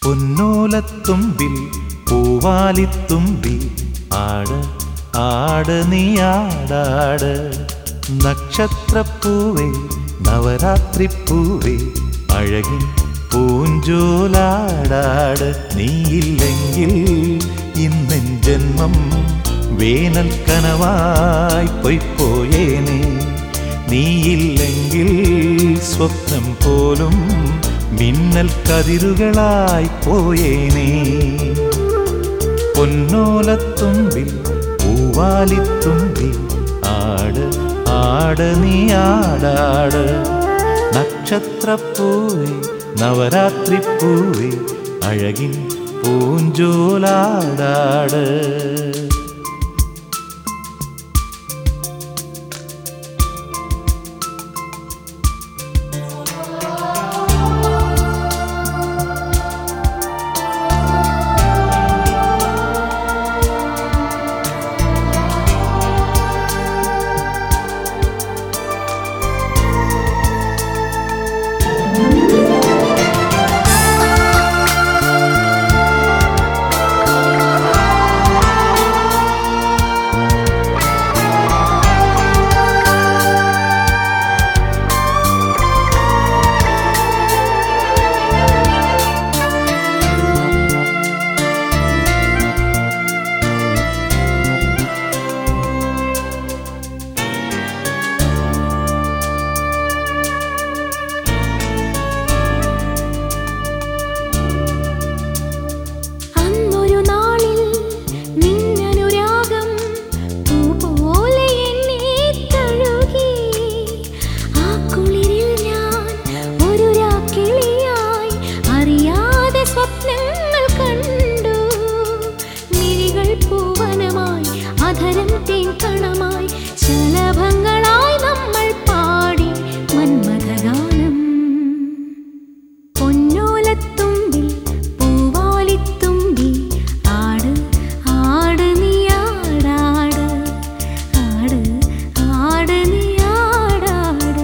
പൊന്നോലത്തുമ്പിൽ പൂവാലിത്തുമ്പി ആട് ആട് നീ ആടാട് നക്ഷത്രപ്പൂവേ നവരാത്രിപ്പൂവേ അഴകിൻ പൂഞ്ചോലാടാട് നീയില്ലെങ്കിൽ ഇന്നെൻ ജന്മം വേനൽ കനവായി പൊയ്പോയേനെ നീയില്ലെങ്കിൽ സ്വപ്നം പോലും മിന്നൽ കതിരുകളായി പോയേനേ പൊന്നോലത്തുമ്പിൽ പൂവാലിത്തുമ്പി ആട് ആട് നീ ആടാട് നക്ഷത്രപ്പൂവേ നവരാത്രിപ്പൂവേ അഴകിൻ പൂഞ്ചോലാടാട് അന്നൊരു നാളിൽ നിന്നനുരാഗം പൂപോലെ എന്നെ തഴുകി ആ കുളിരിൽ ഞാൻ ഒരു രാക്കിളിയായി അറിയാതെ സ്വപ്നങ്ങൾ കണ്ടു മിഴികൾ പൂവനമായി അധരം തേൻകണമായി ശലഭങ്ങളായി നമ്മൾ പാടി മന്മഥഗാനം പൊന്നോലത്തുമ്പിൽ പൂവാലിത്തുമ്പി ആട് ആട് നീ ആടാട് ആട് ആട് നീ ആടാട്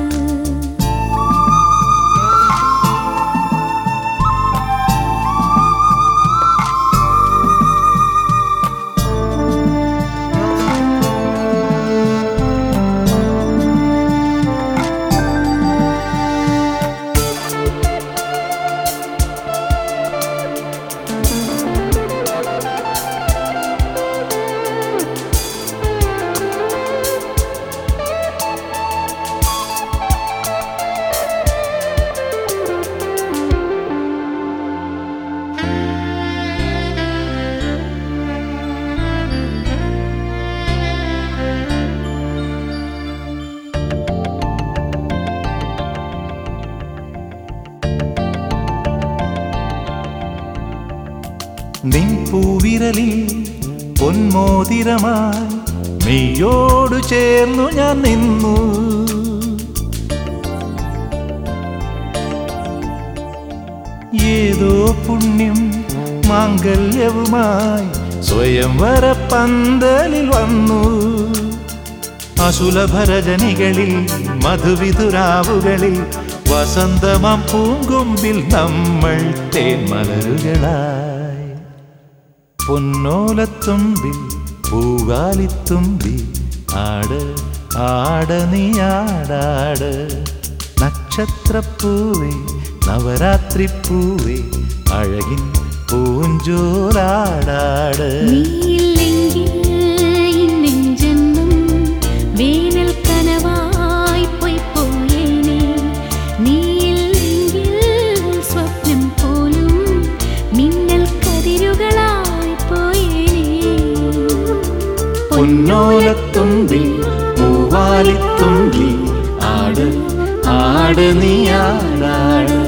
നിൻ പൂവിരലിൽ പൊന്മോതിരമായി മെയ്യോടു ചേർന്നു ഞാൻ നിന്നു ഏതോ പുണ്യം മാംഗല്യവുമായി സ്വയംവര പന്തലിൽ വന്നു അസുലഭരജനികളിൽ മധുവിധുരാവുകളിൽ വസന്തമാം പൂങ്കൊമ്പിൽ നമ്മൾ തേന്മലരുകളായി പൊന്നോലത്തുമ്പിൽ പൂവാലിത്തുമ്പി ആട് ആട് നീ ആടാട് നക്ഷത്രപ്പൂവേ നവരാത്രിപ്പൂവേ അഴകിൻ പൂഞ്ചോരാടാട് നീയില്ലെങ്കിൽ ഇന്നെൻ ജന്മം വേനൽ കനവായി പൊയ്പോയേനെ നീയില്ലെങ്കിൽ സ്വപ്നം പോലും മിന്നൽ കതിരുകളായി പോയേനെ പൊന്നോലത്തുമ്പിൽ പൂവാലിത്തുമ്പി ആട് ആട് നീ ആടാട്